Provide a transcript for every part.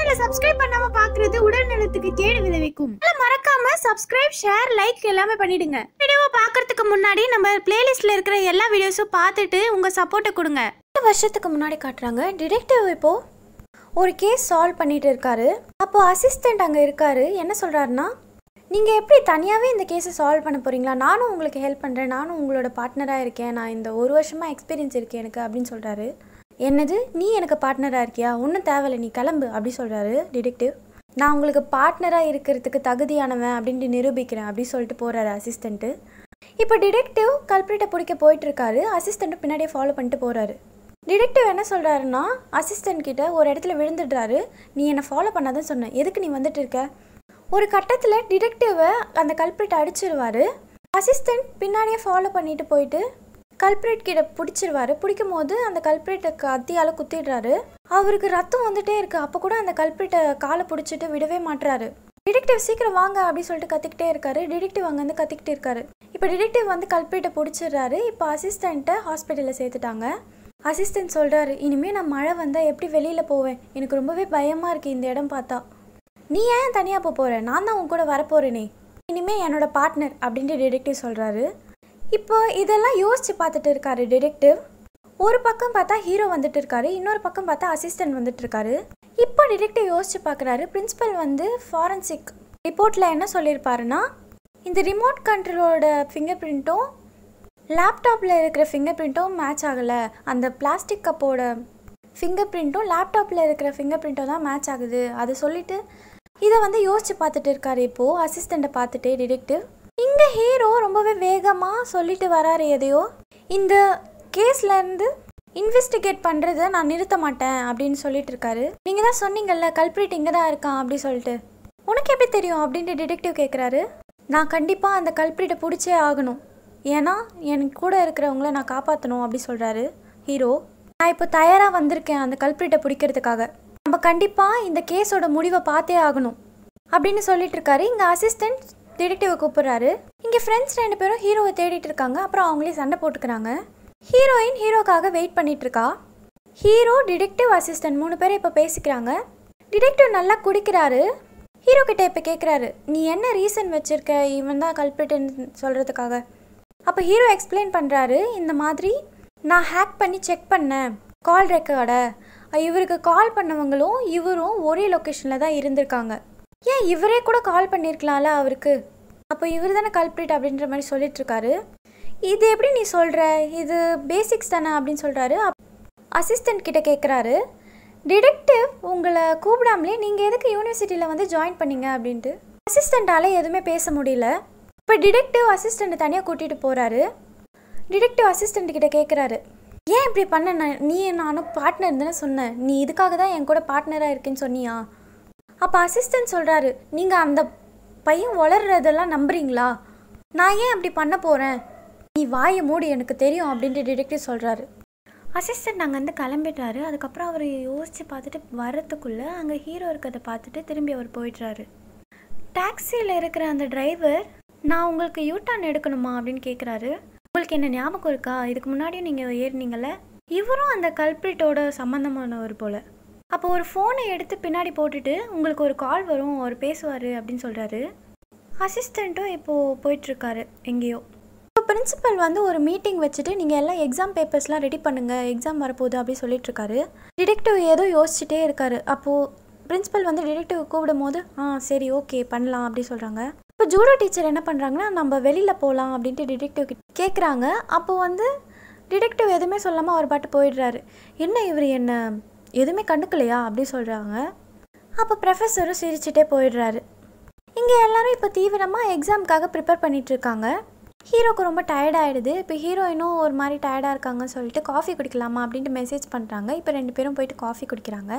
சேனலை சப்ஸ்கிரைப் பண்ணாம பாக்குறது உடல் நலத்துக்கு கேடு விளைவிக்கும் அதனால மறக்காம சப்ஸ்கிரைப் ஷேர் லைக் எல்லாமே பண்ணிடுங்க வீடியோவை பார்க்கறதுக்கு முன்னாடி நம்ம பிளேலிஸ்ட்ல இருக்கிற எல்லா வீடியோஸும் பார்த்துட்டு உங்க சப்போர்ட்டை கொடுங்க ரெண்டு வருஷத்துக்கு முன்னாடி காட்டுறாங்க டிடெக்டிவ் இப்போ ஒரு கேஸ் சால்வ் பண்ணிட்டு இருக்காரு அப்போ அசிஸ்டண்ட் அங்கே இருக்காரு என்ன சொல்றாருன்னா நீங்கள் எப்படி தனியாகவே இந்த கேஸை சால்வ் பண்ண போறீங்களா நானும் உங்களுக்கு ஹெல்ப் பண்ணுறேன் நானும் உங்களோட பார்ட்னராக இருக்கேன் நான் இந்த ஒரு வருஷமாக எக்ஸ்பீரியன்ஸ் இருக்கு எனக்கு அப்படின்னு சொல்கிறாரு என்னது நீ எனக்கு பார்ட்னராக இருக்கியா ஒன்றும் தேவையில்ல நீ கிளம்பு அப்படி சொல்கிறாரு டிடெக்டிவ் நான் உங்களுக்கு பார்ட்னராக இருக்கிறதுக்கு தகுதியானவன் அப்படின்ட்டு நிரூபிக்கிறேன் அப்படி சொல்லிட்டு போகிறாரு அசிஸ்டண்ட்டு இப்போ டிடெக்டிவ் கல்பிரிட்டை பிடிக்க போயிட்டு இருக்காரு அசிஸ்டண்ட்டு பின்னாடியே ஃபாலோ பண்ணிட்டு போகிறாரு டிடெக்டிவ் என்ன சொல்கிறாருன்னா அசிஸ்டன்ட் கிட்ட ஒரு இடத்துல விழுந்துடுறாரு நீ என்னை ஃபாலோ பண்ணாதான் சொன்னேன் எதுக்கு நீ வந்துட்டு இருக்க ஒரு கட்டத்தில் டிடெக்டிவை அந்த கல்பிரிட்டை அடிச்சிருவாரு அசிஸ்டன்ட் பின்னாடியே ஃபாலோ பண்ணிட்டு போயிட்டு கல்பிரேட் கிட்ட பிடிச்சிருவாரு பிடிக்கும் போது அந்த கல்பிரேட்டை கத்தியால் குத்திடுறாரு அவருக்கு ரத்தம் வந்துட்டே இருக்கு அப்போ கூட அந்த கல்பிரேட்டை காலை பிடிச்சிட்டு விடவே மாட்டுறாரு டிடெக்டிவ் சீக்கிரம் வாங்க அப்படி சொல்லிட்டு கத்திக்கிட்டே இருக்காரு டிடெக்டிவ் அங்கே வந்து கத்திக்கிட்டே இருக்காரு இப்போ டிடெக்டிவ் வந்து கல்பிரேட்டை பிடிச்சிடுறாரு இப்போ அசிஸ்டண்ட்டை ஹாஸ்பிட்டலில் சேர்த்துட்டாங்க அசிஸ்டன்ட் சொல்கிறாரு இனிமேல் நான் மழை வந்தால் எப்படி வெளியில் போவேன் எனக்கு ரொம்பவே பயமாக இருக்குது இந்த இடம் பார்த்தா நீ ஏன் தனியாக போக போகிற நான் தான் உன் கூட வரப்போகிறேனே இனிமேல் என்னோட பார்ட்னர் அப்படின்ட்டு டிடெக்டிவ் சொல்கிறாரு இப்போ இதெல்லாம் யோசிச்சு பார்த்துட்டு இருக்காரு டிடெக்டிவ் ஒரு பக்கம் பார்த்தா ஹீரோ வந்துட்டு இருக்காரு இன்னொரு பக்கம் பார்த்தா அசிஸ்டன்ட் வந்துட்டு இருக்காரு இப்போ டிடெக்டிவ் யோசிச்சு பார்க்குறாரு பிரின்சிபல் வந்து ஃபாரன்சிக் ரிப்போர்ட்டில் என்ன சொல்லியிருப்பாருன்னா இந்த ரிமோட் கண்ட்ரோலோட ஃபிங்கர் பிரிண்ட்டும் லேப்டாப்பில் இருக்கிற ஃபிங்கர் பிரிண்ட்டும் மேட்ச் ஆகலை அந்த பிளாஸ்டிக் கப்போட ஃபிங்கர் பிரிண்ட்டும் லேப்டாப்பில் இருக்கிற ஃபிங்கர் பிரிண்ட்டும் தான் மேட்ச் ஆகுது அதை சொல்லிட்டு இதை வந்து யோசிச்சு பார்த்துட்டு இருக்காரு இப்போது அசிஸ்டண்ட்டை பார்த்துட்டு டிடெக்டிவ் இங்கே ஹீரோ ரொம்பவே வேகமாக சொல்லிட்டு வராரு எதையோ இந்த கேஸ்லேருந்து இன்வெஸ்டிகேட் பண்ணுறதை நான் நிறுத்த மாட்டேன் அப்படின்னு சொல்லிட்டு இருக்காரு நீங்கள் தான் சொன்னீங்கல்ல கல்பிரிட் இங்கே தான் இருக்கான் அப்படி சொல்லிட்டு உனக்கு எப்படி தெரியும் அப்படின்ட்டு டிடெக்டிவ் கேட்குறாரு நான் கண்டிப்பாக அந்த கல்பிரிட்டை பிடிச்சே ஆகணும் ஏன்னா எனக்கு கூட இருக்கிறவங்கள நான் காப்பாற்றணும் அப்படி சொல்கிறாரு ஹீரோ நான் இப்போ தயாராக வந்திருக்கேன் அந்த கல்பிரிட்டை பிடிக்கிறதுக்காக நம்ம கண்டிப்பாக இந்த கேஸோட முடிவை பார்த்தே ஆகணும் அப்படின்னு சொல்லிட்டு இருக்காரு இங்கே அசிஸ்டன்ட் டிடெக்டிவை கூப்பிடுறாரு இங்கே ஃப்ரெண்ட்ஸ் ரெண்டு பேரும் ஹீரோவை தேடிட்டு இருக்காங்க அப்புறம் அவங்களே சண்டை போட்டுக்கிறாங்க ஹீரோயின் ஹீரோக்காக வெயிட் பண்ணிட்டு இருக்கா ஹீரோ டிடெக்டிவ் அசிஸ்டன்ட் மூணு பேரும் இப்போ பேசிக்கிறாங்க டிடெக்டிவ் நல்லா குடிக்கிறாரு ஹீரோ கிட்ட இப்போ கேட்குறாரு நீ என்ன ரீசன் வச்சிருக்க இவன் தான் கல்பிரிட்டுன்னு சொல்கிறதுக்காக அப்போ ஹீரோ எக்ஸ்பிளைன் பண்ணுறாரு இந்த மாதிரி நான் ஹேக் பண்ணி செக் பண்ணேன் கால் ரெக்கார்டை இவருக்கு கால் பண்ணவங்களும் இவரும் ஒரே லொக்கேஷனில் தான் இருந்திருக்காங்க ஏன் இவரே கூட கால் பண்ணியிருக்கலாம்ல அவருக்கு அப்போ இவர் தானே கல்பிரிட் அப்படின்ற மாதிரி சொல்லிட்டு இருக்காரு இது எப்படி நீ சொல்கிற இது பேசிக்ஸ் தானே அப்படின்னு சொல்கிறாரு அசிஸ்டன்ட் கிட்ட கேட்குறாரு டிடெக்டிவ் உங்களை கூப்பிடாமலே நீங்கள் எதுக்கு யூனிவர்சிட்டியில் வந்து ஜாயின் பண்ணீங்க அப்படின்ட்டு அசிஸ்டண்ட்டால் எதுவுமே பேச முடியல இப்போ டிடெக்டிவ் அசிஸ்டண்ட்டை தனியாக கூட்டிகிட்டு போகிறாரு டிடெக்டிவ் அசிஸ்டண்ட் கிட்ட கேட்குறாரு ஏன் இப்படி பண்ண நான் நீ நானும் பார்ட்னர் தானே சொன்னேன் நீ இதுக்காக தான் என் கூட பார்ட்னராக இருக்கேன்னு சொன்னியா அப்போ அசிஸ்டன்ட் சொல்கிறாரு நீங்கள் அந்த பையன் வளர்றதெல்லாம் நம்புறீங்களா நான் ஏன் அப்படி பண்ண போகிறேன் நீ வாயை மூடி எனக்கு தெரியும் அப்படின்ட்டு டிடெக்டிவ் சொல்கிறாரு அசிஸ்டன்ட் அங்கேருந்து கிளம்பிட்டாரு அதுக்கப்புறம் அவர் யோசித்து பார்த்துட்டு வர்றதுக்குள்ளே அங்கே ஹீரோ இருக்கிறத பார்த்துட்டு திரும்பி அவர் போயிடுறாரு டாக்ஸியில் இருக்கிற அந்த டிரைவர் நான் உங்களுக்கு யூட்டர்ன் எடுக்கணுமா அப்படின்னு கேட்குறாரு உங்களுக்கு என்ன ஞாபகம் இருக்கா இதுக்கு முன்னாடியும் நீங்கள் ஏறினீங்கல்ல இவரும் அந்த கல்பிரிட்டோட சம்மந்தமானவர் போல் அப்போ ஒரு ஃபோனை எடுத்து பின்னாடி போட்டுட்டு உங்களுக்கு ஒரு கால் வரும் அவர் பேசுவார் அப்படின்னு சொல்கிறாரு அசிஸ்டண்ட்டும் இப்போது போயிட்டுருக்காரு எங்கேயோ இப்போ பிரின்சிபல் வந்து ஒரு மீட்டிங் வச்சுட்டு நீங்கள் எல்லாம் எக்ஸாம் பேப்பர்ஸ்லாம் ரெடி பண்ணுங்கள் எக்ஸாம் வரப்போகுது அப்படி சொல்லிட்டு இருக்காரு டிடெக்டிவ் ஏதோ யோசிச்சுட்டே இருக்காரு அப்போது பிரின்சிபல் வந்து டிடெக்டிவ் கூப்பிடும் போது ஆ சரி ஓகே பண்ணலாம் அப்படி சொல்கிறாங்க இப்போ ஜூடோ டீச்சர் என்ன பண்ணுறாங்கன்னா நம்ம வெளியில் போகலாம் அப்படின்ட்டு டிடெக்டிவ் கிட்ட கேட்குறாங்க அப்போ வந்து டிடெக்டிவ் எதுவுமே சொல்லாமல் அவர் பாட்டு போயிடுறாரு என்ன இவர் என்ன எதுவுமே கண்டுக்கலையா அப்படி சொல்கிறாங்க அப்போ ப்ரொஃபஸரும் சிரிச்சுட்டே போயிடுறாரு இங்கே எல்லாரும் இப்போ தீவிரமாக எக்ஸாமுக்காக ப்ரிப்பேர் பண்ணிட்டு இருக்காங்க ஹீரோக்கு ரொம்ப டயர்ட் ஆகிடுது இப்போ ஹீரோயினும் ஒரு மாதிரி டயர்டாக இருக்காங்கன்னு சொல்லிட்டு காஃபி குடிக்கலாமா அப்படின்ட்டு மெசேஜ் பண்ணுறாங்க இப்போ ரெண்டு பேரும் போயிட்டு காஃபி குடிக்கிறாங்க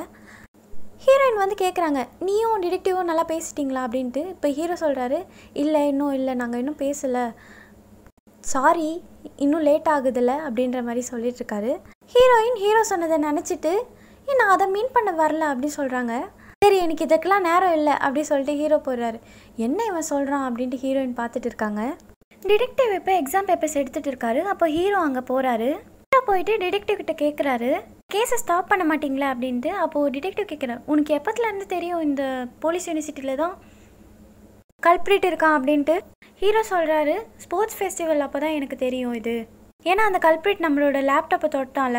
ஹீரோயின் வந்து கேட்குறாங்க நீயும் டிடெக்டிவும் நல்லா பேசிட்டீங்களா அப்படின்ட்டு இப்போ ஹீரோ சொல்கிறாரு இல்லை இன்னும் இல்லை நாங்கள் இன்னும் பேசலை சாரி இன்னும் லேட் ஆகுதுல்ல அப்படின்ற மாதிரி சொல்லிட்டு இருக்காரு ஹீரோயின் ஹீரோ சொன்னதை நினச்சிட்டு ஏன் நான் அதை மீன் பண்ண வரல அப்படின்னு சொல்கிறாங்க சரி எனக்கு இதுக்கெல்லாம் நேரம் இல்லை அப்படி சொல்லிட்டு ஹீரோ போடுறாரு என்ன இவன் சொல்கிறான் அப்படின்ட்டு ஹீரோயின் பார்த்துட்டு இருக்காங்க டிடெக்டிவ் இப்போ எக்ஸாம் பேப்பர்ஸ் எடுத்துகிட்டு இருக்காரு அப்போ ஹீரோ அங்கே போகிறாரு ஹீரோ போயிட்டு டிடெக்டிவ் கிட்ட கேட்குறாரு கேஸை ஸ்டாப் பண்ண மாட்டீங்களா அப்படின்ட்டு அப்போது டிடெக்டிவ் கேட்குறேன் உனக்கு எப்பத்துலேருந்து தெரியும் இந்த போலீஸ் யூனிவர்சிட்டியில் தான் கல்ப்ரிட் இருக்கான் அப்படின்ட்டு ஹீரோ சொல்கிறாரு ஸ்போர்ட்ஸ் ஃபெஸ்டிவல் அப்போ தான் எனக்கு தெரியும் இது ஏன்னா அந்த கல்ப்ரிட் நம்மளோட லேப்டாப்பை தொட்டால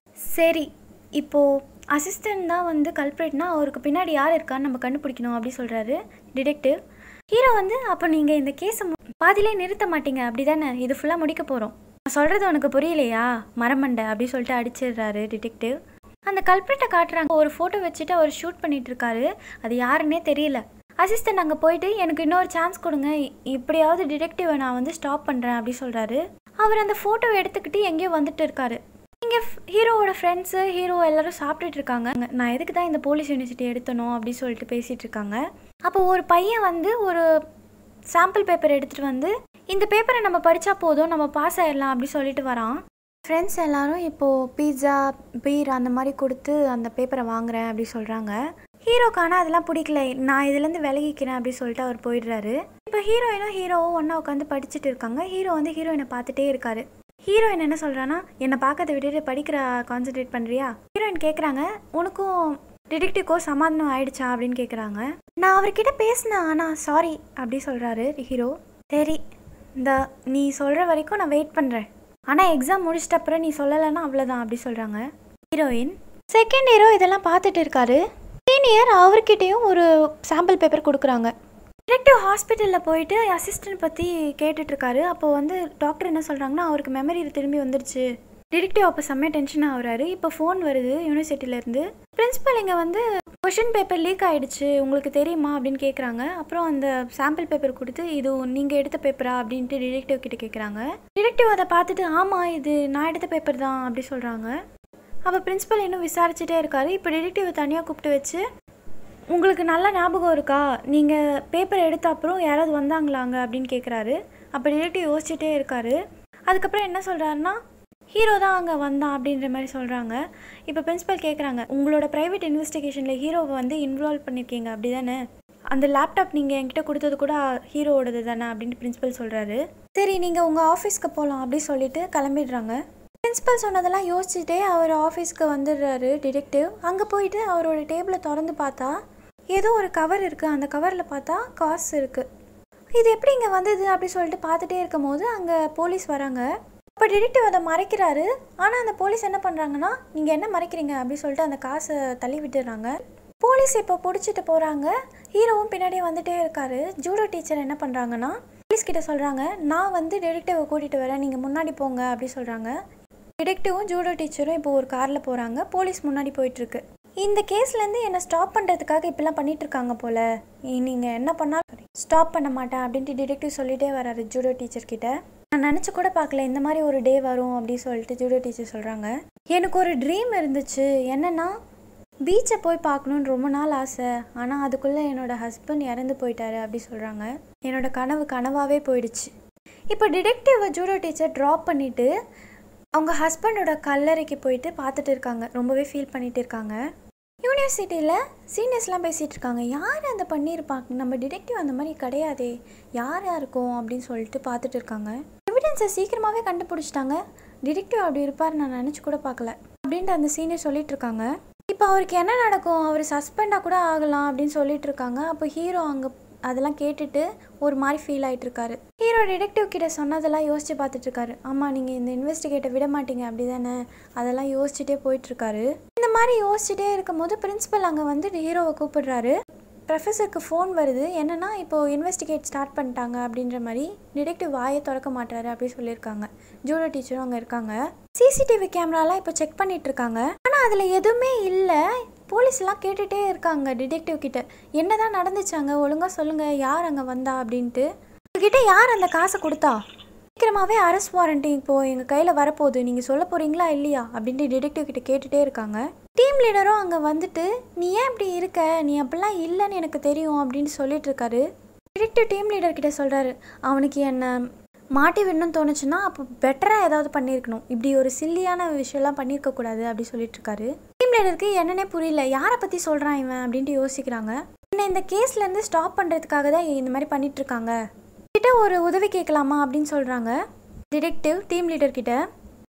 சரி இப்போது அசிஸ்டன்ட் தான் வந்து கல்ப்ரிட்னா அவருக்கு பின்னாடி யார் இருக்கான்னு நம்ம கண்டுபிடிக்கணும் அப்படி சொல்கிறாரு டிடெக்டிவ் ஹீரோ வந்து அப்போ நீங்கள் இந்த கேஸை பாதியிலே நிறுத்த மாட்டீங்க அப்படி தானே இது ஃபுல்லாக முடிக்க போகிறோம் நான் சொல்கிறது உனக்கு புரியலையா மரமண்டை அப்படி சொல்லிட்டு அடிச்சிடுறாரு டிடெக்டிவ் அந்த கல்ப்ரிட்டை காட்டுறாங்க ஒரு ஃபோட்டோ வச்சுட்டு அவர் ஷூட் பண்ணிட்டு இருக்காரு அது யாருன்னே தெரியல அசிஸ்டன்ட் அங்கே போயிட்டு எனக்கு இன்னொரு சான்ஸ் கொடுங்க இ- இப்படியாவது டிடெக்டிவை நான் வந்து ஸ்டாப் பண்ணுறேன் அப்படி சொல்கிறாரு அவர் அந்த ஃபோட்டோவை எடுத்துக்கிட்டு எங்கேயோ வந்துட்டு இருக்காரு இங்கே ஹீரோவோட ஃப்ரெண்ட்ஸு ஹீரோ எல்லாரும் சாப்பிட்டுட்டு இருக்காங்க நான் எதுக்கு தான் இந்த போலீஸ் யூனிவர்சிட்டி எடுத்தணும் அப்படி சொல்லிட்டு பேசிகிட்டு இருக்காங்க அப்போ ஒரு பையன் வந்து ஒரு சாம்பிள் பேப்பர் எடுத்துகிட்டு வந்து இந்த பேப்பரை நம்ம படித்தா போதும் நம்ம பாஸ் ஆயிடலாம் அப்படி சொல்லிட்டு வரான் ஃப்ரெண்ட்ஸ் எல்லாரும் இப்போது பீட்சா பீர் அந்த மாதிரி கொடுத்து அந்த பேப்பரை வாங்குறேன் அப்படி சொல்கிறாங்க ஹீரோக்கான அதெல்லாம் பிடிக்கல நான் இதுலேருந்து விலகிக்கிறேன் அப்படி சொல்லிட்டு அவர் போயிடுறாரு இப்போ ஹீரோயினும் ஹீரோவும் ஒன்றா உட்காந்து படிச்சுட்டு இருக்காங்க ஹீரோ வந்து ஹீரோயினை பார்த்துட்டே இருக்காரு ஹீரோயின் என்ன சொல்கிறான்னா என்னை பார்க்கறத விட்டுட்டு படிக்கிற கான்சென்ட்ரேட் பண்ணுறியா ஹீரோயின் கேட்குறாங்க உனக்கும் டிடெக்டிவ்க்கோ சமாதானம் ஆயிடுச்சா அப்படின்னு கேட்குறாங்க நான் அவர்கிட்ட பேசினேன் ஆனால் சாரி அப்படி சொல்கிறாரு ஹீரோ சரி இந்த நீ சொல்கிற வரைக்கும் நான் வெயிட் பண்ணுறேன் ஆனால் எக்ஸாம் முடிச்சிட்ட அப்புறம் நீ சொல்லலைன்னா அவ்வளோதான் அப்படி சொல்கிறாங்க ஹீரோயின் செகண்ட் ஹீரோ இதெல்லாம் பார்த்துட்டு இருக்காரு சீனியர் அவர்கிட்டயும் ஒரு சாம்பிள் பேப்பர் கொடுக்குறாங்க டிரெக்டிவ் ஹாஸ்பிட்டலில் போயிட்டு அசிஸ்டன்ட் பற்றி கேட்டுட்ருக்காரு அப்போ வந்து டாக்டர் என்ன சொல்கிறாங்கன்னா அவருக்கு மெமரி திரும்பி வந்துருச்சு டிடெக்டிவ் அப்போ செம்மையாக டென்ஷன் ஆகுறாரு இப்போ ஃபோன் வருது யூனிவர்சிட்டியிலேருந்து பிரின்ஸிபல் இங்கே வந்து கொஷின் பேப்பர் லீக் ஆயிடுச்சு உங்களுக்கு தெரியுமா அப்படின்னு கேட்குறாங்க அப்புறம் அந்த சாம்பிள் பேப்பர் கொடுத்து இது நீங்கள் எடுத்த பேப்பரா அப்படின்ட்டு டிடெக்டிவ் கிட்ட கேட்குறாங்க டிடெக்டிவ் அதை பார்த்துட்டு ஆமாம் இது நான் எடுத்த பேப்பர் தான் அப்படி சொல்கிறாங்க அப்போ பிரின்ஸிபல் இன்னும் விசாரிச்சுட்டே இருக்காரு இப்போ டிடெக்டிவ் தனியாக கூப்பிட்டு வச்சு உங்களுக்கு நல்ல ஞாபகம் இருக்கா நீங்கள் பேப்பர் எடுத்த அப்புறம் யாராவது வந்தாங்களாங்க அப்படின்னு கேட்குறாரு அப்போ டிடெக்டிவ் யோசிச்சுட்டே இருக்காரு அதுக்கப்புறம் என்ன சொல்கிறாருன்னா ஹீரோ தான் அங்கே வந்தான் அப்படின்ற மாதிரி சொல்கிறாங்க இப்போ பிரின்ஸிபல் கேட்குறாங்க உங்களோட ப்ரைவேட் இன்வெஸ்டிகேஷனில் ஹீரோவை வந்து இன்வால்வ் பண்ணியிருக்கீங்க அப்படி தானே அந்த லேப்டாப் நீங்கள் என்கிட்ட கொடுத்தது கூட ஹீரோவோடது தானே அப்படின்ட்டு பிரின்ஸிபல் சொல்கிறாரு சரி நீங்கள் உங்கள் ஆஃபீஸ்க்கு போகலாம் அப்படி சொல்லிட்டு கிளம்பிடுறாங்க பிரின்ஸிபல் சொன்னதெல்லாம் யோசிச்சுட்டே அவர் ஆஃபீஸ்க்கு வந்துடுறாரு டிடெக்டிவ் அங்கே போயிட்டு அவரோட டேபிளை திறந்து பார்த்தா ஏதோ ஒரு கவர் இருக்குது அந்த கவரில் பார்த்தா காசு இருக்குது இது எப்படி இங்கே வந்தது அப்படி சொல்லிட்டு பார்த்துட்டே இருக்கும் போது அங்கே போலீஸ் வராங்க இப்போ டிடெக்டிவ் அதை மறைக்கிறாரு ஆனால் அந்த போலீஸ் என்ன பண்ணுறாங்கன்னா நீங்கள் என்ன மறைக்கிறீங்க அப்படி சொல்லிட்டு அந்த காசை தள்ளி விட்டுடுறாங்க போலீஸ் இப்போ பிடிச்சிட்டு போகிறாங்க ஹீரோவும் பின்னாடியே வந்துட்டே இருக்காரு ஜூடோ டீச்சர் என்ன பண்ணுறாங்கன்னா போலீஸ் கிட்ட சொல்கிறாங்க நான் வந்து டிடெக்டிவை கூட்டிகிட்டு வரேன் நீங்கள் முன்னாடி போங்க அப்படி சொல்கிறாங்க டிடெக்டிவும் ஜூடோ டீச்சரும் இப்போ ஒரு காரில் போகிறாங்க போலீஸ் முன்னாடி போயிட்டுருக்கு இந்த கேஸ்லேருந்து என்னை ஸ்டாப் பண்ணுறதுக்காக இப்படிலாம் பண்ணிட்டு இருக்காங்க போல நீங்கள் என்ன பண்ணாலும் ஸ்டாப் பண்ண மாட்டேன் அப்படின்ட்டு டிடெக்டிவ் சொல்லிட்டே வராரு ஜூடோ டீச்சர் கிட்ட நான் நினச்சி கூட பார்க்கல இந்த மாதிரி ஒரு டே வரும் அப்படின்னு சொல்லிட்டு ஜூடோ டீச்சர் சொல்கிறாங்க எனக்கு ஒரு ட்ரீம் இருந்துச்சு என்னென்னா பீச்சை போய் பார்க்கணுன்னு ரொம்ப நாள் ஆசை ஆனால் அதுக்குள்ளே என்னோட ஹஸ்பண்ட் இறந்து போயிட்டாரு அப்படி சொல்கிறாங்க என்னோட கனவு கனவாகவே போயிடுச்சு இப்போ டிடெக்டிவை ஜூடோ டீச்சர் ட்ராப் பண்ணிவிட்டு அவங்க ஹஸ்பண்டோட கல்லறைக்கு போயிட்டு பார்த்துட்டு இருக்காங்க ரொம்பவே ஃபீல் பண்ணிட்டு இருக்காங்க யூனிவர்சிட்டியில் சீனியர்ஸ்லாம் பேசிகிட்டு இருக்காங்க யார் அந்த பண்ணியிருப்பாங்க நம்ம டிடெக்டிவ் அந்த மாதிரி கிடையாதே யாராக இருக்கும் அப்படின்னு சொல்லிட்டு பார்த்துட்டு இருக்காங்க எவிடன்ஸை சீக்கிரமாகவே கண்டுபிடிச்சிட்டாங்க டிடெக்டிவ் அப்படி இருப்பார் நான் நினச்சி கூட பார்க்கல அப்படின்ட்டு அந்த சீனியர் சொல்லிட்டு இருக்காங்க இப்போ அவருக்கு என்ன நடக்கும் அவர் சஸ்பெண்டாக கூட ஆகலாம் அப்படின்னு சொல்லிட்டு இருக்காங்க அப்போ ஹீரோ அங்கே அதெல்லாம் கேட்டுட்டு ஒரு மாதிரி ஃபீல் ஆயிட்டு இருக்காரு ஹீரோ டிடெக்டிவ் கிட்ட சொன்னதெல்லாம் யோசிச்சு பார்த்துட்டு இருக்காரு ஆமாம் நீங்கள் இந்த இன்வெஸ்டிகேட்டை விட மாட்டீங்க அப்படி தானே அதெல்லாம் யோசிச்சுட்டே போயிட்டு இருக்காரு இந்த மாதிரி யோசிச்சுட்டே இருக்கும்போது பிரின்சிபல் அங்கே வந்து ஹீரோவை கூப்பிடுறாரு ப்ரொஃபஸருக்கு ஃபோன் வருது என்னன்னா இப்போ இன்வெஸ்டிகேட் ஸ்டார்ட் பண்ணிட்டாங்க அப்படின்ற மாதிரி டிடெக்டிவ் வாயை திறக்க மாட்டாரு அப்படி சொல்லியிருக்காங்க ஜூடோ டீச்சரும் அங்கே இருக்காங்க சிசிடிவி கேமராலாம் இப்போ செக் பண்ணிட்டு இருக்காங்க ஆனால் அதில் எதுவுமே இல்லை போலீஸ்லாம் கேட்டுகிட்டே இருக்காங்க டிடெக்டிவ் கிட்ட என்னதான் நடந்துச்சாங்க ஒழுங்காக சொல்லுங்கள் யார் அங்கே வந்தா அப்படின்ட்டு உங்ககிட்ட யார் அந்த காசை கொடுத்தா சீக்கிரமாகவே அரெஸ்ட் வாரண்ட் இப்போது எங்கள் கையில் வரப்போகுது நீங்கள் சொல்ல போகிறீங்களா இல்லையா அப்படின்ட்டு டிடெக்டிவ் கிட்ட கேட்டுகிட்டே இருக்காங்க டீம் லீடரும் அங்கே வந்துட்டு நீ ஏன் இப்படி இருக்க நீ அப்படிலாம் இல்லைன்னு எனக்கு தெரியும் அப்படின்னு சொல்லிட்டு இருக்காரு டிடெக்டிவ் டீம் லீடர் கிட்ட சொல்கிறாரு அவனுக்கு என்ன மாட்டி விடணும்னு தோணுச்சுன்னா அப்போ பெட்டராக ஏதாவது பண்ணியிருக்கணும் இப்படி ஒரு சில்லியான விஷயம்லாம் பண்ணியிருக்க கூடாது அப்படி சொல்லிட்டு இருக்காரு டீம் லீடருக்கு என்னன்னே புரியல யாரை பற்றி சொல்கிறான் இவன் அப்படின்ட்டு யோசிக்கிறாங்க என்ன இந்த கேஸ்லேருந்து ஸ்டாப் பண்ணுறதுக்காக தான் இந்த மாதிரி பண்ணிட்டு இருக்காங்க கிட்ட ஒரு உதவி கேட்கலாமா அப்படின்னு சொல்கிறாங்க டிடெக்டிவ் டீம் லீடர் கிட்ட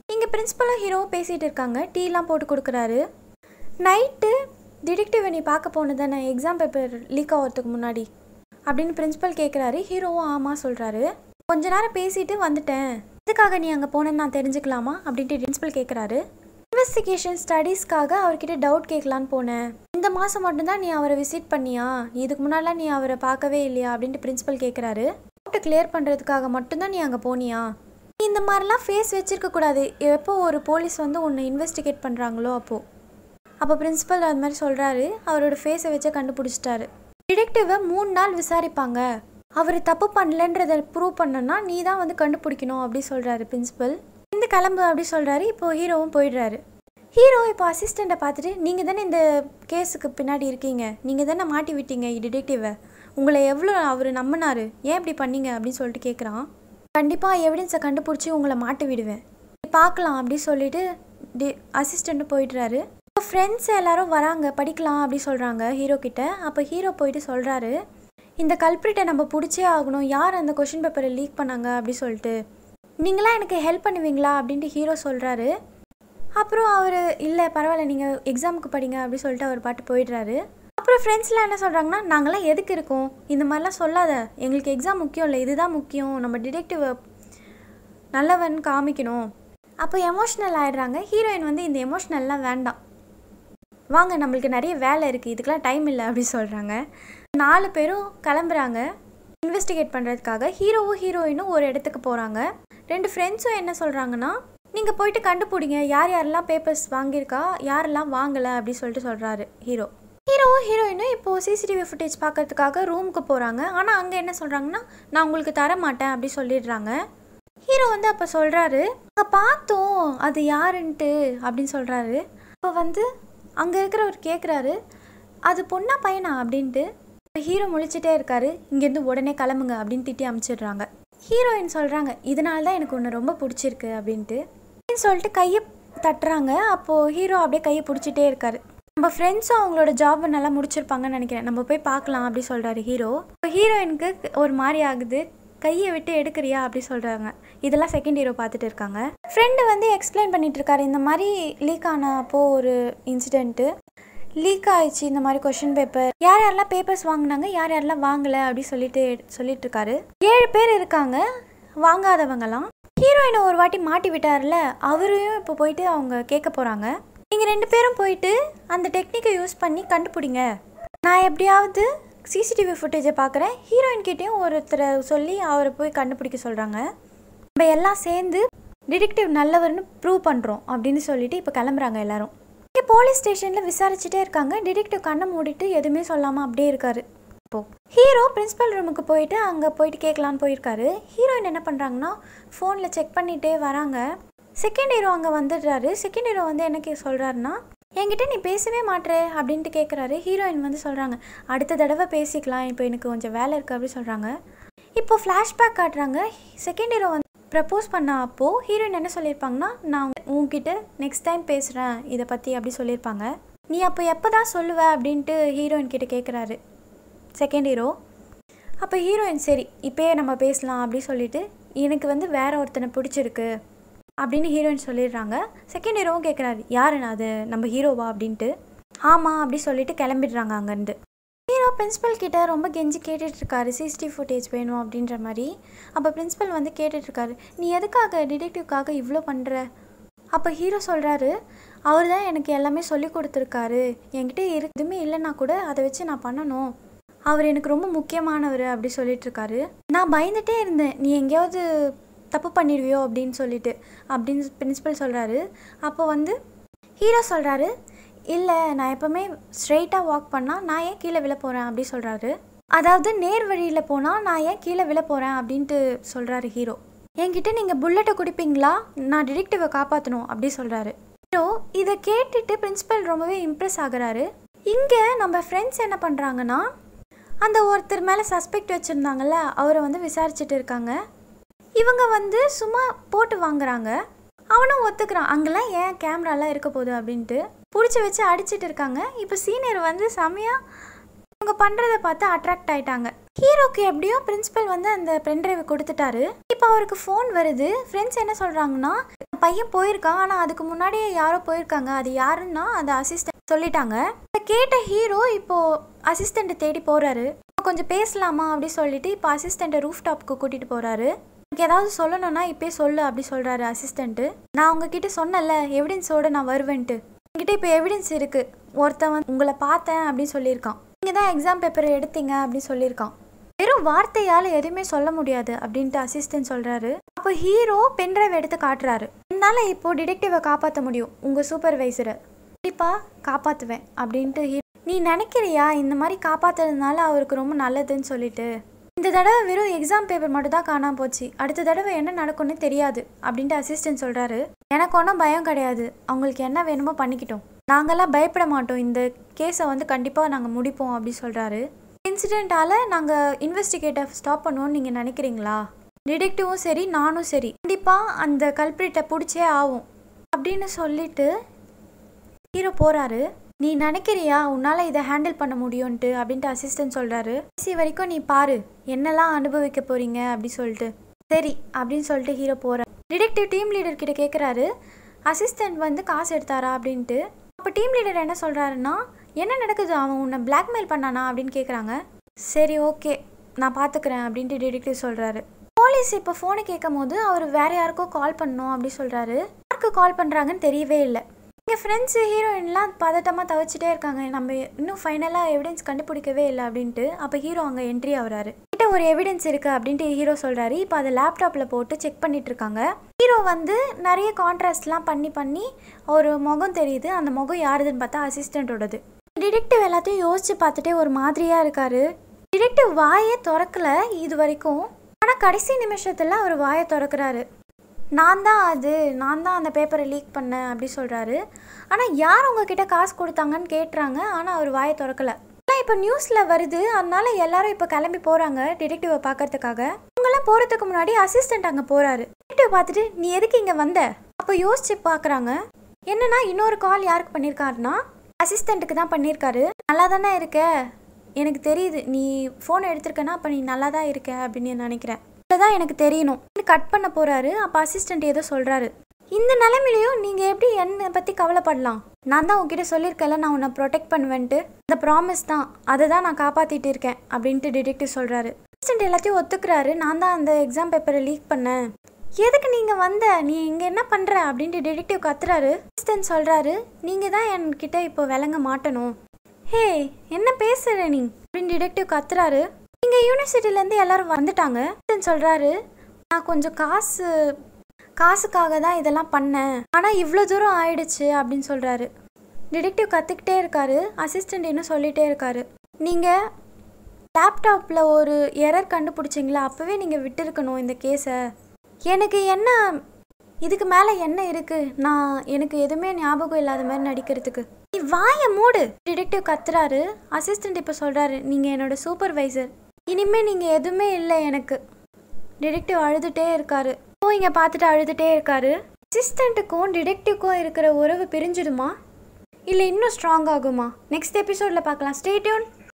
இங்கே பிரின்ஸிபலும் ஹீரோவும் பேசிகிட்டு இருக்காங்க டீலாம் போட்டு கொடுக்குறாரு நைட்டு டிடெக்டிவை நீ பார்க்க போனது தானே எக்ஸாம் பேப்பர் லீக் ஆகிறதுக்கு முன்னாடி அப்படின்னு பிரின்ஸிபல் கேட்குறாரு ஹீரோவும் ஆமாம் சொல்கிறாரு கொஞ்ச நேரம் பேசிட்டு வந்துட்டேன் எதுக்காக நீ அங்கே போனேன்னு நான் தெரிஞ்சுக்கலாமா அப்படின்ட்டு பிரின்ஸிபல் கேட்குறாரு இன்வெஸ்டிகேஷன் ஸ்டடீஸ்க்காக அவர்கிட்ட டவுட் கேட்கலான்னு போனேன் இந்த மாதம் மட்டும்தான் நீ அவரை விசிட் பண்ணியா இதுக்கு முன்னாடிலாம் நீ அவரை பார்க்கவே இல்லையா அப்படின்ட்டு பிரின்ஸிபல் கேட்குறாரு டவுட்டை கிளியர் பண்ணுறதுக்காக மட்டும்தான் நீ அங்கே போனியா நீ இந்த மாதிரிலாம் ஃபேஸ் வச்சிருக்க கூடாது எப்போ ஒரு போலீஸ் வந்து உன்னை இன்வெஸ்டிகேட் பண்ணுறாங்களோ அப்போது அப்போ பிரின்ஸிபல் அது மாதிரி சொல்கிறாரு அவரோட ஃபேஸை வச்சு கண்டுபிடிச்சிட்டாரு டிடெக்டிவை மூணு நாள் விசாரிப்பாங்க அவர் தப்பு பண்ணலன்றதை ப்ரூவ் பண்ணனா நீ தான் வந்து கண்டுபிடிக்கணும் அப்படி சொல்கிறாரு பிரின்ஸிபல் இந்த கிளம்பு அப்படி சொல்கிறாரு இப்போ ஹீரோவும் போயிடுறாரு ஹீரோ இப்போ அசிஸ்டண்ட்டை பார்த்துட்டு நீங்கள் தானே இந்த கேஸுக்கு பின்னாடி இருக்கீங்க நீங்கள் தானே மாட்டி விட்டீங்க டிடெக்டிவை உங்களை எவ்வளோ அவர் நம்பினாரு ஏன் இப்படி பண்ணீங்க அப்படின்னு சொல்லிட்டு கேட்குறான் கண்டிப்பாக எவிடன்ஸை கண்டுபிடிச்சி உங்களை மாட்டி விடுவேன் பார்க்கலாம் அப்படி சொல்லிட்டு டி அசிஸ்டண்ட்டு போயிடுறாரு இப்போ ஃப்ரெண்ட்ஸ் எல்லாரும் வராங்க படிக்கலாம் அப்படி சொல்கிறாங்க ஹீரோ கிட்ட அப்போ ஹீரோ போயிட்டு சொல்கிறாரு இந்த கல்பிரிட்டை நம்ம பிடிச்சே ஆகணும் யார் அந்த கொஷின் பேப்பரை லீக் பண்ணாங்க அப்படி சொல்லிட்டு நீங்களாம் எனக்கு ஹெல்ப் பண்ணுவீங்களா அப்படின்ட்டு ஹீரோ சொல்கிறாரு அப்புறம் அவர் இல்லை பரவாயில்ல நீங்கள் எக்ஸாமுக்கு படிங்க அப்படி சொல்லிட்டு அவர் பாட்டு போயிடுறாரு அப்புறம் ஃப்ரெண்ட்ஸ்லாம் என்ன சொல்கிறாங்கன்னா நாங்களாம் எதுக்கு இருக்கோம் இந்த மாதிரிலாம் சொல்லாத எங்களுக்கு எக்ஸாம் முக்கியம் இல்லை இதுதான் முக்கியம் நம்ம டிடெக்டிவ் நல்லவன் காமிக்கணும் அப்போ எமோஷ்னல் ஆயிடுறாங்க ஹீரோயின் வந்து இந்த எமோஷ்னல்லாம் வேண்டாம் வாங்க நம்மளுக்கு நிறைய வேலை இருக்குது இதுக்கெலாம் டைம் இல்லை அப்படின்னு சொல்கிறாங்க நாலு பேரும் கிளம்புறாங்க இன்வெஸ்டிகேட் பண்ணுறதுக்காக ஹீரோவும் ஹீரோயினும் ஒரு இடத்துக்கு போகிறாங்க ரெண்டு ஃப்ரெண்ட்ஸும் என்ன சொல்கிறாங்கன்னா நீங்கள் போயிட்டு கண்டுபிடிங்க யார் யாரெல்லாம் பேப்பர்ஸ் வாங்கியிருக்கா யாரெல்லாம் வாங்கலை அப்படி சொல்லிட்டு சொல்கிறாரு ஹீரோ ஹீரோவும் ஹீரோயினும் இப்போது சிசிடிவி ஃபுட்டேஜ் பார்க்கறதுக்காக ரூமுக்கு போகிறாங்க ஆனால் அங்கே என்ன சொல்கிறாங்கன்னா நான் உங்களுக்கு தர மாட்டேன் அப்படி சொல்லிடுறாங்க ஹீரோ வந்து அப்போ சொல்கிறாரு அங்கே பார்த்தோம் அது யாருன்ட்டு அப்படின்னு சொல்கிறாரு அப்போ வந்து அங்கே இருக்கிறவர் கேட்குறாரு அது பொண்ணா பையனா அப்படின்ட்டு ஹீரோ முழிச்சிட்டே இருக்காரு இங்கேருந்து உடனே கிளம்புங்க அப்படின்னு திட்டி அமுச்சிடுறாங்க ஹீரோயின் சொல்கிறாங்க இதனால தான் எனக்கு ஒன்று ரொம்ப பிடிச்சிருக்கு அப்படின்ட்டு அப்படின்னு சொல்லிட்டு கையை தட்டுறாங்க அப்போது ஹீரோ அப்படியே கையை பிடிச்சிட்டே இருக்காரு நம்ம ஃப்ரெண்ட்ஸும் அவங்களோட ஜாப் நல்லா முடிச்சிருப்பாங்கன்னு நினைக்கிறேன் நம்ம போய் பார்க்கலாம் அப்படி சொல்கிறாரு ஹீரோ இப்போ ஹீரோயினுக்கு ஒரு மாதிரி ஆகுது கையை விட்டு எடுக்கிறியா அப்படி சொல்கிறாங்க இதெல்லாம் செகண்ட் ஹீரோ பார்த்துட்டு இருக்காங்க ஃப்ரெண்டு வந்து எக்ஸ்பிளைன் பண்ணிட்டு இருக்காரு இந்த மாதிரி லீக் ஆன அப்போ ஒரு இன்சிடென்ட்டு லீக் ஆயிடுச்சு இந்த மாதிரி கொஷின் பேப்பர் யார் யாரெல்லாம் பேப்பர்ஸ் வாங்கினாங்க யார் யாரெல்லாம் வாங்கலை அப்படி சொல்லிட்டு சொல்லிட்டு இருக்காரு ஏழு பேர் இருக்காங்க வாங்காதவங்கலாம் ஹீரோயினை ஒரு வாட்டி மாட்டி விட்டார்ல அவரையும் இப்போ போயிட்டு அவங்க கேட்க போகிறாங்க நீங்கள் ரெண்டு பேரும் போயிட்டு அந்த டெக்னிக்கை யூஸ் பண்ணி கண்டுபிடிங்க நான் எப்படியாவது சிசிடிவி ஃபுட்டேஜை பார்க்குறேன் ஹீரோயின் கிட்டேயும் ஒருத்தரை சொல்லி அவரை போய் கண்டுபிடிக்க சொல்கிறாங்க நம்ம எல்லாம் சேர்ந்து டிடெக்டிவ் நல்லவர்னு ப்ரூவ் பண்ணுறோம் அப்படின்னு சொல்லிட்டு இப்போ கிளம்புறாங்க எல்லாரும் இங்கே போலீஸ் ஸ்டேஷனில் விசாரிச்சுட்டே இருக்காங்க டிடெக்டிவ் கண்ணை மூடிட்டு எதுவுமே சொல்லாமல் அப்படியே இருக்காரு இப்போ ஹீரோ பிரின்சிபல் ரூமுக்கு போயிட்டு அங்கே போயிட்டு கேட்கலான்னு போயிருக்காரு ஹீரோயின் என்ன பண்ணுறாங்கன்னா ஃபோனில் செக் பண்ணிகிட்டே வராங்க செகண்ட் ஹீரோ அங்கே வந்துடுறாரு செகண்ட் ஹீரோ வந்து என்ன கே சொல்கிறாருன்னா என்கிட்ட நீ பேசவே மாட்றே அப்படின்ட்டு கேட்குறாரு ஹீரோயின் வந்து சொல்கிறாங்க அடுத்த தடவை பேசிக்கலாம் இப்போ எனக்கு கொஞ்சம் வேலை இருக்குது அப்படி சொல்கிறாங்க இப்போ ஃப்ளாஷ்பேக் காட்டுறாங்க செகண்ட் ஹீரோ வந்து ப்ரப்போஸ் பண்ண அப்போது ஹீரோயின் என்ன சொல்லியிருப்பாங்கன்னா நான் உங்ககிட்ட நெக்ஸ்ட் டைம் பேசுகிறேன் இதை பற்றி அப்படி சொல்லியிருப்பாங்க நீ அப்போ எப்போ தான் சொல்லுவ அப்படின்ட்டு ஹீரோயின் கிட்ட கேட்குறாரு செகண்ட் ஹீரோ அப்போ ஹீரோயின் சரி இப்போயே நம்ம பேசலாம் அப்படி சொல்லிட்டு எனக்கு வந்து வேற ஒருத்தனை பிடிச்சிருக்கு அப்படின்னு ஹீரோயின் சொல்லிடுறாங்க செகண்ட் ஹீரோவும் கேட்குறாரு யாருண்ணா அது நம்ம ஹீரோவா அப்படின்ட்டு ஆமாம் அப்படி சொல்லிட்டு கிளம்பிடுறாங்க அங்கேருந்து ஹீரோ பிரின்ஸிபல் கிட்ட ரொம்ப கெஞ்சி கேட்டுட்டு இருக்காரு சிசிடிவி ஃபுட்டேஜ் வேணும் அப்படின்ற மாதிரி அப்போ பிரின்ஸிபல் வந்து கேட்டுட்டு இருக்காரு நீ எதுக்காக டிடெக்டிவ்காக இவ்வளோ பண்ணுற அப்போ ஹீரோ சொல்கிறாரு அவர் தான் எனக்கு எல்லாமே சொல்லி கொடுத்துருக்காரு என்கிட்ட இரு எதுவுமே இல்லைன்னா கூட அதை வச்சு நான் பண்ணணும் அவர் எனக்கு ரொம்ப முக்கியமானவர் அப்படி சொல்லிட்டு இருக்காரு நான் பயந்துட்டே இருந்தேன் நீ எங்கேயாவது தப்பு பண்ணிடுவியோ அப்படின்னு சொல்லிட்டு அப்படின்னு பிரின்சிபல் சொல்கிறாரு அப்போ வந்து ஹீரோ சொல்கிறாரு இல்லை நான் எப்போவுமே ஸ்ட்ரெயிட்டாக வாக் பண்ணால் நான் ஏன் கீழே விழ போகிறேன் அப்படி சொல்கிறாரு அதாவது நேர் வழியில் போனால் நான் ஏன் கீழே விழ போகிறேன் அப்படின்ட்டு சொல்கிறாரு ஹீரோ என்கிட்ட நீங்கள் புல்லட்டை குடிப்பீங்களா நான் டிடெக்டிவை காப்பாற்றணும் அப்படி சொல்கிறாரு ஹீரோ இதை கேட்டுட்டு பிரின்சிபல் ரொம்பவே இம்ப்ரெஸ் ஆகுறாரு இங்கே நம்ம ஃப்ரெண்ட்ஸ் என்ன பண்ணுறாங்கன்னா அந்த ஒருத்தர் மேலே சஸ்பெக்ட் வச்சுருந்தாங்கல்ல அவரை வந்து விசாரிச்சுட்டு இருக்காங்க இவங்க வந்து சும்மா போட்டு வாங்குறாங்க அவனும் ஒத்துக்கிறான் அங்கெல்லாம் ஏன் கேமராலாம் இருக்க போகுது அப்படின்ட்டு பிடிச்சி வச்சு அடிச்சிட்டு இருக்காங்க இப்போ சீனியர் வந்து செமையாக இவங்க பண்ணுறத பார்த்து அட்ராக்ட் ஆயிட்டாங்க ஹீரோக்கு எப்படியோ பிரின்சிபல் வந்து அந்த பென்ட்ரைவை கொடுத்துட்டாரு இப்போ அவருக்கு ஃபோன் வருது ஃப்ரெண்ட்ஸ் என்ன சொல்கிறாங்கன்னா பையன் போயிருக்கான் ஆனால் அதுக்கு முன்னாடியே யாரோ போயிருக்காங்க அது யாருன்னா அந்த அசிஸ்டன்ட் சொல்லிட்டாங்க இதை கேட்ட ஹீரோ இப்போ அசிஸ்டண்ட்டை தேடி போறாரு கொஞ்சம் பேசலாமா அப்படி சொல்லிட்டு இப்போ அசிஸ்டண்ட்டை ரூஃப் டாப்க்கு கூட்டிட்டு போறாரு எனக்கு ஏதாவது சொல்லணும்னா இப்பயே சொல்லு அப்படி சொல்றாரு அசிஸ்டண்ட்டு நான் உங்ககிட்ட சொன்னல எவிடன்ஸோட நான் வருவேன்ட்டு என்கிட்ட இப்போ எவிடன்ஸ் இருக்கு ஒருத்தன் வந்து உங்களை பார்த்தேன் அப்படின்னு சொல்லியிருக்கான் நீங்கள் தான் எக்ஸாம் பேப்பர் எடுத்தீங்க அப்படின்னு சொல்லியிருக்கான் வெறும் வார்த்தையால் எதுவுமே சொல்ல முடியாது அப்படின்ட்டு அசிஸ்டன்ட் சொல்கிறாரு அப்போ ஹீரோ பென்ட்ரைவ் எடுத்து காட்டுறாரு என்னால் இப்போ டிடெக்டிவை காப்பாற்ற முடியும் உங்கள் சூப்பர்வைசரை கண்டிப்பாக காப்பாற்றுவேன் அப்படின்ட்டு ஹீரோ நீ நினைக்கிறியா இந்த மாதிரி காப்பாற்றுறதுனால அவருக்கு ரொம்ப நல்லதுன்னு சொல்லிட்டு இந்த தடவை வெறும் எக்ஸாம் பேப்பர் மட்டும் தான் காணாம போச்சு அடுத்த தடவை என்ன நடக்கும்னு தெரியாது அப்படின்ட்டு அசிஸ்டன்ட் சொல்கிறாரு எனக்கு ஒன்றும் பயம் கிடையாது அவங்களுக்கு என்ன வேணுமோ பண்ணிக்கிட்டோம் நாங்கள்லாம் பயப்பட மாட்டோம் இந்த கேஸை வந்து கண்டிப்பாக நாங்கள் முடிப்போம் அப்படி சொல்கிறாரு இன்சிடெண்ட்டால் நாங்கள் இன்வெஸ்டிகேட்டர் ஸ்டாப் பண்ணுவோம்னு நீங்கள் நினைக்கிறீங்களா டிடெக்டிவும் சரி நானும் சரி கண்டிப்பாக அந்த கல்பிரிட்டை பிடிச்சே ஆகும் அப்படின்னு சொல்லிட்டு ஹீரோ போகிறாரு நீ நினைக்கிறியா உன்னால் இதை ஹேண்டில் பண்ண முடியும்ன்ட்டு அப்படின்ட்டு அசிஸ்டன்ட் சொல்கிறாரு கடைசி வரைக்கும் நீ பாரு என்னெல்லாம் அனுபவிக்க போகிறீங்க அப்படி சொல்லிட்டு சரி அப்படின்னு சொல்லிட்டு ஹீரோ போகிறார் டிடெக்டிவ் டீம் லீடர் கிட்ட கேட்குறாரு அசிஸ்டன்ட் வந்து காசு எடுத்தாரா அப்படின்ட்டு அப்போ டீம் லீடர் என்ன சொல்கிறாருன்னா என்ன நடக்குது அவன் உன்னை பிளாக்மெயில் பண்ணானா அப்படின்னு கேட்குறாங்க சரி ஓகே நான் பார்த்துக்கிறேன் அப்படின்ட்டு டிடெக்டிவ் சொல்கிறாரு போலீஸ் இப்போ ஃபோனை கேட்கும் போது அவர் வேற யாருக்கோ கால் பண்ணணும் அப்படி சொல்கிறாரு யாருக்கு கால் பண்ணுறாங்கன்னு தெரியவே இல்லை எங்கள் ஃப்ரெண்ட்ஸு ஹீரோயின்லாம் பதட்டமாக தவிச்சிட்டே இருக்காங்க நம்ம இன்னும் ஃபைனலாக எவிடன்ஸ் கண்டுபிடிக்கவே இல்லை அப்படின்ட்டு அப்போ ஹீரோ அங்கே என்ட்ரி ஆகுறாரு கிட்ட ஒரு எவிடன்ஸ் இருக்குது அப்படின்ட்டு ஹீரோ சொல்கிறாரு இப்போ அதை லேப்டாப்பில் போட்டு செக் பண்ணிட்டு இருக்காங்க ஹீரோ வந்து நிறைய கான்ட்ராஸ்ட்லாம் பண்ணி பண்ணி ஒரு முகம் தெரியுது அந்த முகம் யாருதுன்னு பார்த்தா அசிஸ்டண்ட்டோடது டிடெக்டிவ் எல்லாத்தையும் யோசிச்சு பார்த்துட்டே ஒரு மாதிரியாக இருக்காரு டிடெக்டிவ் வாயே திறக்கல இது வரைக்கும் ஆனால் கடைசி நிமிஷத்தில் அவர் வாயை திறக்கிறாரு நான் தான் அது நான் தான் அந்த பேப்பரை லீக் பண்ணேன் அப்படி சொல்கிறாரு ஆனால் யார் உங்ககிட்ட காசு கொடுத்தாங்கன்னு கேட்டுறாங்க ஆனால் அவர் வாயை திறக்கல ஆனால் இப்போ நியூஸில் வருது அதனால எல்லாரும் இப்போ கிளம்பி போகிறாங்க டிடெக்டிவை பார்க்கறதுக்காக அவங்கெல்லாம் போகிறதுக்கு முன்னாடி அசிஸ்டண்ட் அங்கே போகிறாரு டிடெக்டிவ் பார்த்துட்டு நீ எதுக்கு இங்கே வந்த அப்போ யோசிச்சு பார்க்குறாங்க என்னன்னா இன்னொரு கால் யாருக்கு பண்ணியிருக்காருன்னா அசிஸ்டண்ட்டுக்கு தான் பண்ணியிருக்காரு நல்லா தானே இருக்க எனக்கு தெரியுது நீ ஃபோன் எடுத்திருக்கனா அப்போ நீ நல்லா தான் இருக்க அப்படின்னு நினைக்கிறேன் தான் எனக்கு தெரியணும் கட் பண்ண போறாரு அப்போ அசிஸ்டண்ட் ஏதோ சொல்றாரு இந்த நிலைமையிலையும் நீங்க எப்படி என்னை பத்தி கவலைப்படலாம் நான் தான் உங்ககிட்ட சொல்லியிருக்கல நான் உன்னை ப்ரொடெக்ட் பண்ணுவேன்ட்டு அந்த ப்ராமிஸ் தான் அதை தான் நான் காப்பாத்திட்டு இருக்கேன் அப்படின்ட்டு டிடெக்டிவ் சொல்றாரு அசிஸ்டண்ட் எல்லாத்தையும் ஒத்துக்கிறாரு நான் தான் அந்த எக்ஸாம் பேப்பரை லீக் பண்ணேன் எதுக்கு நீங்க வந்த நீ இங்க என்ன பண்ற அப்படின்ட்டு டிடெக்டிவ் கத்துறாரு அசிஸ்டன்ட் சொல்றாரு நீங்க தான் என்கிட்ட இப்போ விளங்க மாட்டணும் ஹே என்ன பேசுற நீ அப்படின்னு டிடெக்டிவ் கத்துறாரு இங்க யூனிவர்சிட்டில இருந்து எல்லாரும் வந்துட்டாங்க அசிஸ்டன்ட் சொல்றாரு நான் கொஞ்சம் காசு காசுக்காக தான் இதெல்லாம் பண்ணேன் ஆனா இவ்வளோ தூரம் ஆயிடுச்சு அப்படின்னு சொல்றாரு டிடெக்டிவ் கத்துக்கிட்டே இருக்காரு அசிஸ்டன்ட் இன்னும் சொல்லிட்டே இருக்காரு நீங்க லேப்டாப்பில் ஒரு எரர் கண்டுபிடிச்சிங்களா அப்போவே நீங்கள் விட்டுருக்கணும் இந்த கேஸை எனக்கு என்ன இதுக்கு மேலே என்ன இருக்கு நான் எனக்கு எதுவுமே ஞாபகம் இல்லாத மாதிரி நடிக்கிறதுக்கு நீ வாயை மூடு டிடெக்டிவ் கத்துறாரு அசிஸ்டன்ட் இப்போ சொல்கிறாரு நீங்கள் என்னோட சூப்பர்வைசர் இனிமே நீங்கள் எதுவுமே இல்லை எனக்கு டிடெக்டிவ் அழுதுகிட்டே இருக்காரு ஓ இங்கே பார்த்துட்டு அழுதுகிட்டே இருக்காரு அசிஸ்டண்ட்டுக்கும் டிடெக்டிவ்க்கும் இருக்கிற உறவு பிரிஞ்சிடுமா இல்லை இன்னும் ஸ்ட்ராங் ஆகுமா நெக்ஸ்ட் எபிசோடில் பார்க்கலாம் ஸ்டே டியூன்